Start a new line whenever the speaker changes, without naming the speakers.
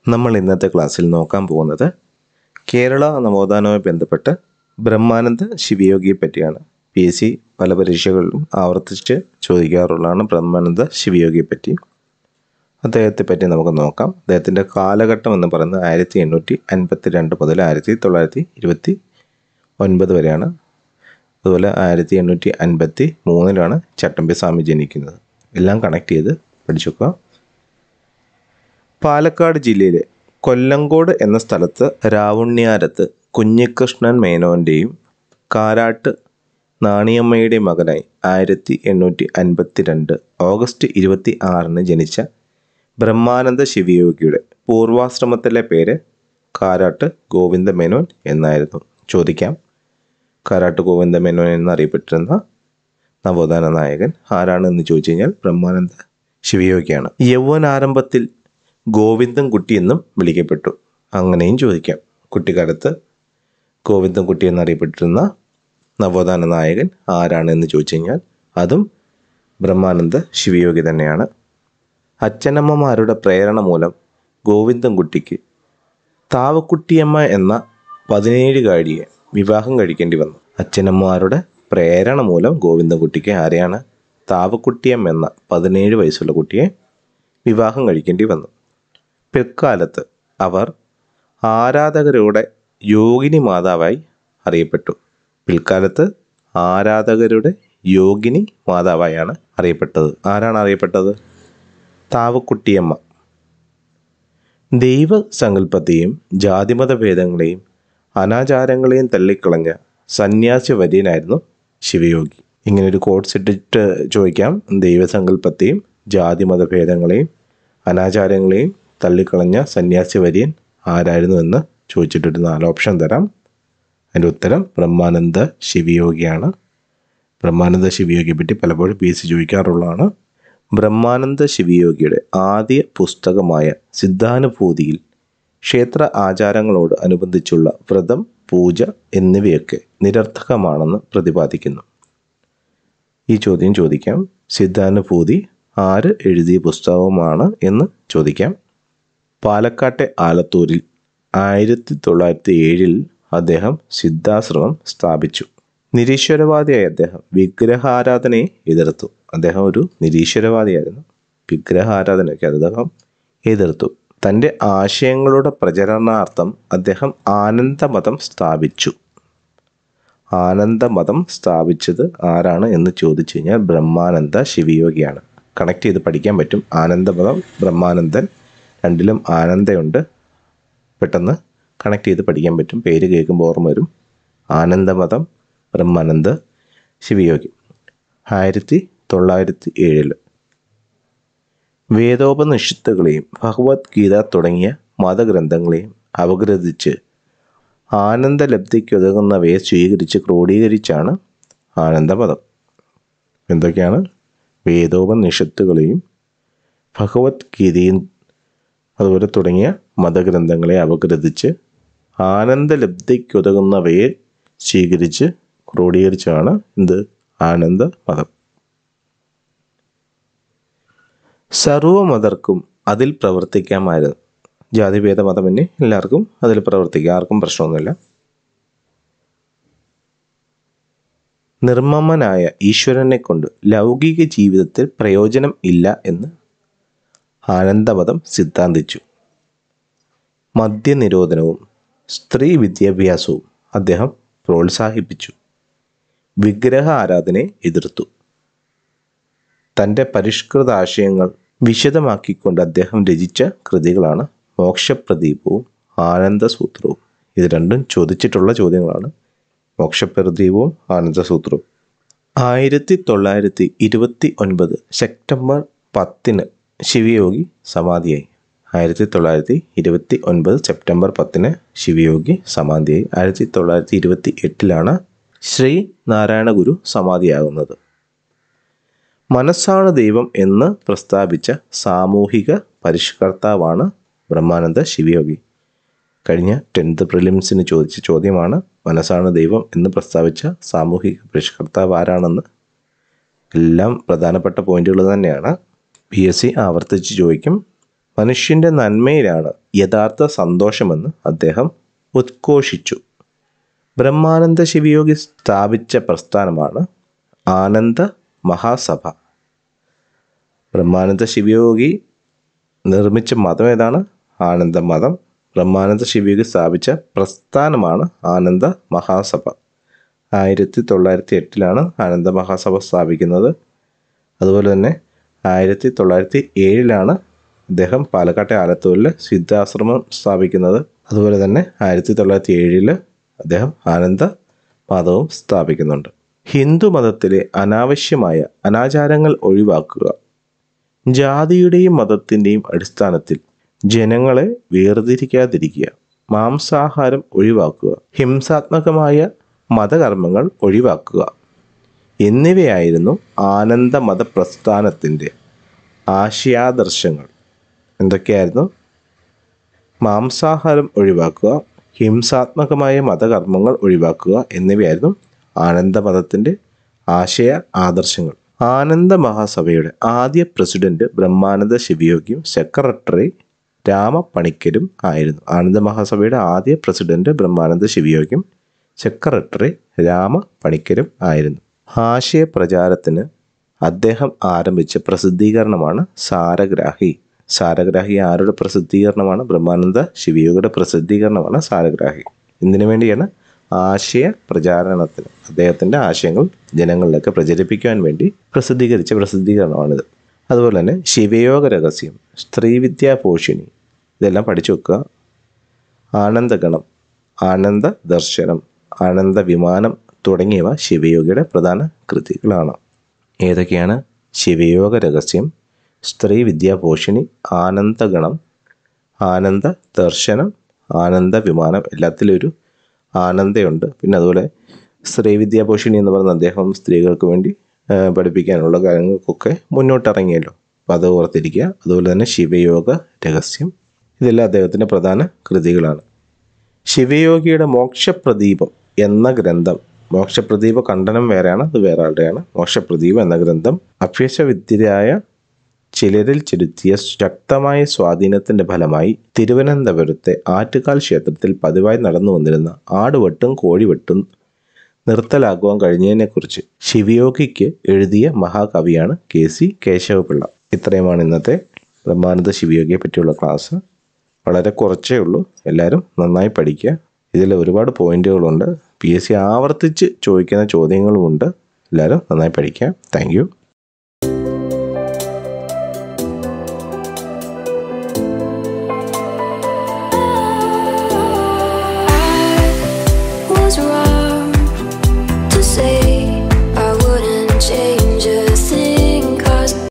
നമ്മൾ ഇന്നത്തെ ക്ലാസ്സിൽ നോക്കാൻ പോകുന്നത് കേരള നവോത്ഥാനവുമായി ബന്ധപ്പെട്ട് ബ്രഹ്മാനന്ദ ശിവയോഗിയെ പറ്റിയാണ് പി എസ് സി പല പരീക്ഷകളിലും ആവർത്തിച്ച് ചോദിക്കാറുള്ളതാണ് ബ്രഹ്മാനന്ദ ശിവയോഗിയെ പറ്റി അദ്ദേഹത്തെ പറ്റി നമുക്ക് നോക്കാം അദ്ദേഹത്തിൻ്റെ കാലഘട്ടം എന്ന് പറയുന്നത് ആയിരത്തി എണ്ണൂറ്റി അൻപത്തി രണ്ട് മുതൽ ആയിരത്തി തൊള്ളായിരത്തി ഇരുപത്തി ഒൻപത് വരെയാണ് അതുപോലെ ആയിരത്തി എണ്ണൂറ്റി അൻപത്തി മൂന്നിലാണ് ചട്ടമ്പി സ്വാമി ജനിക്കുന്നത് എല്ലാം കണക്ട് ചെയ്ത് പഠിച്ചു പാലക്കാട് ജില്ലയിലെ കൊല്ലങ്കോട് എന്ന സ്ഥലത്ത് രാവുണ്യാരത്ത് കുഞ്ഞികൃഷ്ണൻ മേനോൻ്റെയും കാരാട്ട് നാണിയമ്മയുടെയും മകനായി ആയിരത്തി എണ്ണൂറ്റി അൻപത്തി രണ്ട് ഓഗസ്റ്റ് ഇരുപത്തി ആറിന് ജനിച്ച ബ്രഹ്മാനന്ദ ശിവയോഗിയുടെ പൂർവാശ്രമത്തിലെ പേര് കാരാട്ട് ഗോവിന്ദ മേനോൻ എന്നായിരുന്നു ചോദിക്കാം കാരാട്ട് ഗോവിന്ദ മേനോൻ എന്നറിയപ്പെട്ടിരുന്ന നവോത്ഥാന നായകൻ ആരാണെന്ന് ചോദിച്ചു കഴിഞ്ഞാൽ ബ്രഹ്മാനന്ദ ശിവയോഗിയാണ് യൗവനാരംഭത്തിൽ ഗോവിന്ദൻ കുട്ടി എന്നും വിളിക്കപ്പെട്ടു അങ്ങനെയും ചോദിക്കാം കുട്ടിക്കാലത്ത് ഗോവിന്ദൻ കുട്ടി എന്നറിയപ്പെട്ടിരുന്ന നവോത്ഥാന നായകൻ ആരാണെന്ന് ചോദിച്ചു കഴിഞ്ഞാൽ അതും ബ്രഹ്മാനന്ദ ശിവയോഗി തന്നെയാണ് അച്ഛനമ്മമാരുടെ പ്രേരണ മൂലം ഗോവിന്ദൻകുട്ടിക്ക് താവക്കുട്ടിയമ്മ എന്ന പതിനേഴുകാരിയെ വിവാഹം കഴിക്കേണ്ടി വന്നു അച്ഛനമ്മമാരുടെ പ്രേരണ മൂലം ഗോവിന്ദൻകുട്ടിക്ക് ആരെയാണ് താവക്കുട്ടിയമ്മ എന്ന പതിനേഴ് വയസ്സുള്ള കുട്ടിയെ വിവാഹം കഴിക്കേണ്ടി വന്നു പിൽക്കാലത്ത് അവർ ആരാധകരുടെ യോഗിനി മാതാവായി അറിയപ്പെട്ടു പിൽക്കാലത്ത് ആരാധകരുടെ യോഗിനി മാതാവായാണ് അറിയപ്പെട്ടത് ആരാണ് അറിയപ്പെട്ടത് താവക്കുട്ടിയമ്മ ദൈവസങ്കല്പത്തെയും ജാതിമത ഭേദങ്ങളെയും അനാചാരങ്ങളെയും തള്ളിക്കളഞ്ഞ സന്യാസി വര്യനായിരുന്നു ശിവയോഗി ഇങ്ങനെ ഒരു കോഴ്സ് ഇട്ടിട്ട് ചോദിക്കാം ദൈവസങ്കല്പത്തെയും ജാതിമത ഭേദങ്ങളെയും അനാചാരങ്ങളെയും തള്ളിക്കളഞ്ഞ സന്യാസി വര്യൻ ആരായിരുന്നു എന്ന് ചോദിച്ചിട്ടൊരു നാല് ഓപ്ഷൻ തരാം അതിൻ്റെ ഉത്തരം ബ്രഹ്മാനന്ദ ശിവയോഗിയാണ് ബ്രഹ്മാനന്ദ ശിവയോഗിയെ പറ്റി പലപ്പോഴും പി എസ് സി ചോദിക്കാറുള്ളതാണ് ബ്രഹ്മാനന്ദ ശിവയോഗിയുടെ ആദ്യ പുസ്തകമായ സിദ്ധാനുഭൂതിയിൽ ക്ഷേത്ര ആചാരങ്ങളോട് അനുബന്ധിച്ചുള്ള വ്രതം പൂജ എന്നിവയൊക്കെ നിരർത്ഥകമാണെന്ന് പ്രതിപാദിക്കുന്നു ഈ ചോദ്യം ചോദിക്കാം സിദ്ധാനുഭൂതി ആര് എഴുതിയ പുസ്തകമാണ് എന്ന് ചോദിക്കാം പാലക്കാട്ടെ ആലത്തൂരിൽ ആയിരത്തി തൊള്ളായിരത്തി ഏഴിൽ അദ്ദേഹം സിദ്ധാശ്രമം സ്ഥാപിച്ചു നിരീശ്വരവാദിയായ അദ്ദേഹം വിഗ്രഹാരാധനയെ എതിർത്തു അദ്ദേഹം ഒരു നിരീശ്വരവാദിയായിരുന്നു വിഗ്രഹാരാധനയ്ക്ക് അദ്ദേഹം എതിർത്തു തൻ്റെ ആശയങ്ങളുടെ പ്രചരണാർത്ഥം അദ്ദേഹം ആനന്ദമതം സ്ഥാപിച്ചു ആനന്ദമതം സ്ഥാപിച്ചത് ആരാണ് എന്ന് ചോദിച്ചു കഴിഞ്ഞാൽ ബ്രഹ്മാനന്ദ ശിവയോഗിയാണ് കണക്ട് ചെയ്ത് പഠിക്കാൻ പറ്റും ആനന്ദമതം ബ്രഹ്മാനന്ദൻ രണ്ടിലും ആനന്ദയുണ്ട് പെട്ടെന്ന് കണക്ട് ചെയ്ത് പഠിക്കാൻ പറ്റും പേര് കേൾക്കുമ്പോൾ ഓർമ്മ വരും ആനന്ദമതം ബ്രഹ്മാനന്ദ ശിവയോഗി ആയിരത്തി തൊള്ളായിരത്തി ഏഴിൽ വേദോപനിഷത്തുകളെയും ഭഗവത്ഗീത തുടങ്ങിയ മതഗ്രന്ഥങ്ങളെയും അപഗ്രഥിച്ച് ആനന്ദലബ്ധിക്കുതകുന്നവയെ സ്വീകരിച്ച് ക്രോഡീകരിച്ചാണ് ആനന്ദമതം എന്തൊക്കെയാണ് വേദോപനിഷത്തുകളെയും ഭഗവത്ഗീതയും അതുപോലെ തുടങ്ങിയ മതഗ്രന്ഥങ്ങളെ അപഗ്രഥിച്ച് ആനന്ദലബ്ധിക്കുതകുന്നവയെ സ്വീകരിച്ച് ക്രോഡീകരിച്ചാണ് എന്ത് ആനന്ദ മതം സർവമതർക്കും അതിൽ പ്രവർത്തിക്കാമായിരുന്നു ജാതിഭേദ മതമന്യേ എല്ലാവർക്കും അതിൽ പ്രവർത്തിക്കാം ആർക്കും പ്രശ്നമൊന്നുമില്ല നിർമ്മമനായ ഈശ്വരനെ കൊണ്ട് ലൗകിക ജീവിതത്തിൽ പ്രയോജനം ഇല്ല എന്ന് ആനന്ദമതം സിദ്ധാന്തിച്ചു മദ്യനിരോധനവും സ്ത്രീ വിദ്യാഭ്യാസവും അദ്ദേഹം പ്രോത്സാഹിപ്പിച്ചു വിഗ്രഹ ആരാധനയെ എതിർത്തു തൻ്റെ പരിഷ്കൃത ആശയങ്ങൾ വിശദമാക്കിക്കൊണ്ട് അദ്ദേഹം രചിച്ച കൃതികളാണ് മോക്ഷപ്രദീപവും ആനന്ദസൂത്രവും ഇത് രണ്ടും ചോദിച്ചിട്ടുള്ള ചോദ്യങ്ങളാണ് മോക്ഷപ്രദീപവും ആനന്ദസൂത്രവും ആയിരത്തി തൊള്ളായിരത്തി ഇരുപത്തി ഒൻപത് സെപ്റ്റംബർ പത്തിന് ശിവയോഗി സമാധിയായി ആയിരത്തി തൊള്ളായിരത്തി ഇരുപത്തി ഒൻപത് സെപ്റ്റംബർ പത്തിന് ശിവയോഗി സമാധിയായി ആയിരത്തി തൊള്ളായിരത്തി ഇരുപത്തി എട്ടിലാണ് ശ്രീ നാരായണ ഗുരു സമാധിയാകുന്നത് മനസ്സാണ് ദൈവം എന്ന് പ്രസ്താവിച്ച സാമൂഹിക പരിഷ്കർത്താവാണ് ബ്രഹ്മാനന്ദ ശിവയോഗി കഴിഞ്ഞ ടെൻത്ത് പ്രിലിംസിന് ചോദിച്ച ചോദ്യമാണ് മനസ്സാണ് ദൈവം എന്ന് പ്രസ്താവിച്ച സാമൂഹിക പരിഷ്കർത്താവ് ആരാണെന്ന് എല്ലാം പ്രധാനപ്പെട്ട പോയിന്റുകൾ തന്നെയാണ് പി എസ് സി ആവർത്തിച്ച് ചോദിക്കും മനുഷ്യൻ്റെ നന്മയിലാണ് യഥാർത്ഥ സന്തോഷമെന്ന് അദ്ദേഹം ഉദ്ഘോഷിച്ചു ബ്രഹ്മാനന്ദ ശിവയോഗി സ്ഥാപിച്ച പ്രസ്ഥാനമാണ് ആനന്ദ മഹാസഭ ബ്രഹ്മാനന്ദ ശിവയോഗി നിർമ്മിച്ച മതം ഏതാണ് ആനന്ദ മതം ബ്രഹ്മാനന്ദ ശിവയോഗി സ്ഥാപിച്ച പ്രസ്ഥാനമാണ് ആനന്ദ മഹാസഭ ആയിരത്തി തൊള്ളായിരത്തി എട്ടിലാണ് ആനന്ദ മഹാസഭ സ്ഥാപിക്കുന്നത് അതുപോലെ തന്നെ ആയിരത്തി തൊള്ളായിരത്തി ഏഴിലാണ് അദ്ദേഹം പാലക്കാട്ടെ ആലത്തൂരിൽ സിദ്ധാശ്രമം സ്ഥാപിക്കുന്നത് അതുപോലെ തന്നെ ആയിരത്തി തൊള്ളായിരത്തി ഏഴിൽ അദ്ദേഹം ആനന്ദ മതവും സ്ഥാപിക്കുന്നുണ്ട് ഹിന്ദു മതത്തിലെ അനാവശ്യമായ അനാചാരങ്ങൾ ഒഴിവാക്കുക ജാതിയുടെയും മതത്തിൻ്റെയും അടിസ്ഥാനത്തിൽ ജനങ്ങളെ വേർതിരിക്കാതിരിക്കുക മാംസാഹാരം ഒഴിവാക്കുക ഹിംസാത്മകമായ മതകർമ്മങ്ങൾ ഒഴിവാക്കുക എന്നിവയായിരുന്നു ആനന്ദ മതപ്രസ്ഥാനത്തിൻ്റെ ആശയാദർശങ്ങൾ എന്തൊക്കെയായിരുന്നു മാംസാഹാരം ഒഴിവാക്കുക ഹിംസാത്മകമായ മതകർമ്മങ്ങൾ ഒഴിവാക്കുക എന്നിവയായിരുന്നു ആനന്ദമതത്തിൻ്റെ ആശയ ആദർശങ്ങൾ ആനന്ദ മഹാസഭയുടെ ആദ്യ പ്രസിഡന്റ് ബ്രഹ്മാനന്ദ ശിവയോഗിയും സെക്രട്ടറി രാമപണിക്കരും ആയിരുന്നു ആനന്ദ മഹാസഭയുടെ ആദ്യ പ്രസിഡന്റ് ബ്രഹ്മാനന്ദ ശിവയോഗിയും സെക്രട്ടറി രാമപണിക്കരും ആയിരുന്നു ആശയ പ്രചാരത്തിന് അദ്ദേഹം ആരംഭിച്ച പ്രസിദ്ധീകരണമാണ് സാരഗ്രാഹി സാരഗ്രാഹി ആരുടെ പ്രസിദ്ധീകരണമാണ് ബ്രഹ്മാനന്ദ ശിവയോഗിയുടെ പ്രസിദ്ധീകരണമാണ് സാരഗ്രാഹി ഇതിനു വേണ്ടിയാണ് ആശയ പ്രചാരണത്തിന് അദ്ദേഹത്തിൻ്റെ ആശയങ്ങൾ ജനങ്ങളിലേക്ക് പ്രചരിപ്പിക്കുവാൻ വേണ്ടി പ്രസിദ്ധീകരിച്ച പ്രസിദ്ധീകരണമാണിത് അതുപോലെ തന്നെ ശിവയോഗ രഹസ്യം സ്ത്രീവിദ്യാ പോഷിണി ഇതെല്ലാം പഠിച്ചു വെക്കുക ആനന്ദഗണം ആനന്ദ ദർശനം ആനന്ദ വിമാനം തുടങ്ങിയവ ശിവയോഗിയുടെ പ്രധാന കൃതികളാണ് ഏതൊക്കെയാണ് ശിവയോഗ രഹസ്യം സ്ത്രീ വിദ്യാപോഷിണി ആനന്ദഗണം ആനന്ദ ദർശനം ആനന്ദ വിമാനം എല്ലാത്തിലൊരു ആനന്ദയുണ്ട് പിന്നെ അതുപോലെ സ്ത്രീ വിദ്യാപോഷിണി എന്ന് പറയുന്ന അദ്ദേഹം സ്ത്രീകൾക്ക് വേണ്ടി ആ, പഠിപ്പിക്കാനുള്ള കാര്യങ്ങൾക്കൊക്കെ മുന്നോട്ടിറങ്ങിയല്ലോ അപ്പോൾ അത് ഓർത്തിരിക്കുക അതുപോലെ തന്നെ ശിവയോഗ രഹസ്യം ഇതെല്ലാം അദ്ദേഹത്തിൻ്റെ പ്രധാന കൃതികളാണ് ശിവയോഗിയുടെ മോക്ഷപ്രദീപം എന്ന ഗ്രന്ഥം മോക്ഷപ്രദീപ ഖണ്ഡനം വേറെയാണ് അത് വേറെ ആളുടെയാണ് മോക്ഷപ്രദീപം എന്ന ഗ്രന്ഥം അഭ്യസവിദ്യരായ ചിലരിൽ ചെലുത്തിയ ശക്തമായ സ്വാധീനത്തിന്റെ ഫലമായി തിരുവനന്തപുരത്തെ ആറ്റുകാൽ ക്ഷേത്രത്തിൽ പതിവായി നടന്നു വന്നിരുന്ന ആടുവെട്ടും കോഴിവെട്ടും നിർത്തലാക്കുവാൻ കഴിഞ്ഞതിനെക്കുറിച്ച് ശിവയോഗിക്ക് എഴുതിയ മഹാകവിയാണ് കെ സി കേശവപിള്ള ഇത്രയുമാണ് ഇന്നത്തെ ബ്രഹ്മാനന്ദ ശിവയോഗിയെ പറ്റിയുള്ള ക്ലാസ് വളരെ കുറച്ചേ ഉള്ളൂ എല്ലാവരും നന്നായി പഠിക്കുക ഇതിൽ ഒരുപാട് പോയിന്റുകളുണ്ട് പി എസ് സി ആവർത്തിച്ച് ചോദിക്കുന്ന ചോദ്യങ്ങളുമുണ്ട് എല്ലാവരും നന്നായി പഠിക്കുക thank you
was wrong to say